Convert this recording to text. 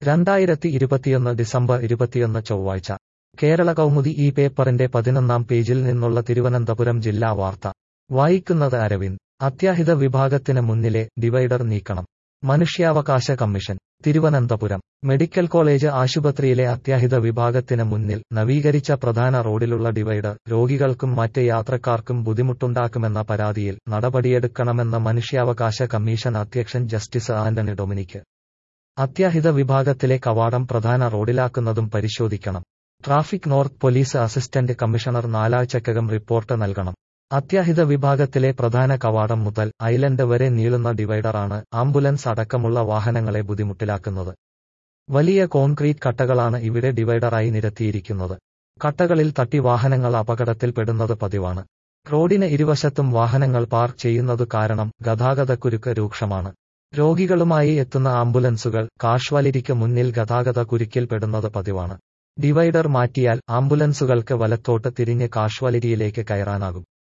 രണ്ടായിരത്തി ഇരുപത്തിയൊന്ന് ഡിസംബർ ഇരുപത്തിയൊന്ന് ചൊവ്വാഴ്ച കേരള കൗമുദി ഈ പേപ്പറിന്റെ പതിനൊന്നാം പേജിൽ നിന്നുള്ള തിരുവനന്തപുരം ജില്ലാ വാർത്ത വായിക്കുന്നത് അരവിന്ദ് അത്യാഹിത വിഭാഗത്തിന് മുന്നിലെ ഡിവൈഡർ നീക്കണം മനുഷ്യാവകാശ കമ്മീഷൻ തിരുവനന്തപുരം മെഡിക്കൽ കോളേജ് ആശുപത്രിയിലെ അത്യാഹിത വിഭാഗത്തിന് മുന്നിൽ നവീകരിച്ച പ്രധാന റോഡിലുള്ള ഡിവൈഡർ രോഗികൾക്കും മറ്റ് യാത്രക്കാർക്കും ബുദ്ധിമുട്ടുണ്ടാക്കുമെന്ന പരാതിയിൽ നടപടിയെടുക്കണമെന്ന് മനുഷ്യാവകാശ കമ്മീഷൻ അധ്യക്ഷൻ ജസ്റ്റിസ് ആന്റണി ഡൊമിനിക് അത്യാഹിത വിഭാഗത്തിലെ കവാടം പ്രധാന റോഡിലാക്കുന്നതും പരിശോധിക്കണം traffic north police assistant commissioner നാലാഴ്ചക്കകം റിപ്പോർട്ട് നൽകണം അത്യാഹിത വിഭാഗത്തിലെ പ്രധാന കവാടം മുതൽ ഐലൻഡ് വരെ നീളുന്ന ഡിവൈഡറാണ് ആംബുലൻസ് അടക്കമുള്ള വാഹനങ്ങളെ ബുദ്ധിമുട്ടിലാക്കുന്നത് വലിയ കോൺക്രീറ്റ് കട്ടകളാണ് ഇവിടെ ഡിവൈഡറായി നിരത്തിയിരിക്കുന്നത് കട്ടകളിൽ തട്ടി വാഹനങ്ങൾ അപകടത്തിൽപ്പെടുന്നത് പതിവാണ് റോഡിന് ഇരുവശത്തും വാഹനങ്ങൾ പാർക്ക് ചെയ്യുന്നത് കാരണം ഗതാഗതക്കുരുക്ക് രൂക്ഷമാണ് രോഗികളുമായി എത്തുന്ന ആംബുലൻസുകൾ കാഷ്വാലിറ്റിക്ക് മുന്നിൽ ഗതാഗത കുരുക്കിൽപ്പെടുന്നത് പതിവാണ് ഡിവൈഡർ മാറ്റിയാൽ ആംബുലൻസുകൾക്ക് വലത്തോട്ട് തിരിഞ്ഞ് കാഷ്വാലിറ്റിയിലേക്ക് കയറാനാകും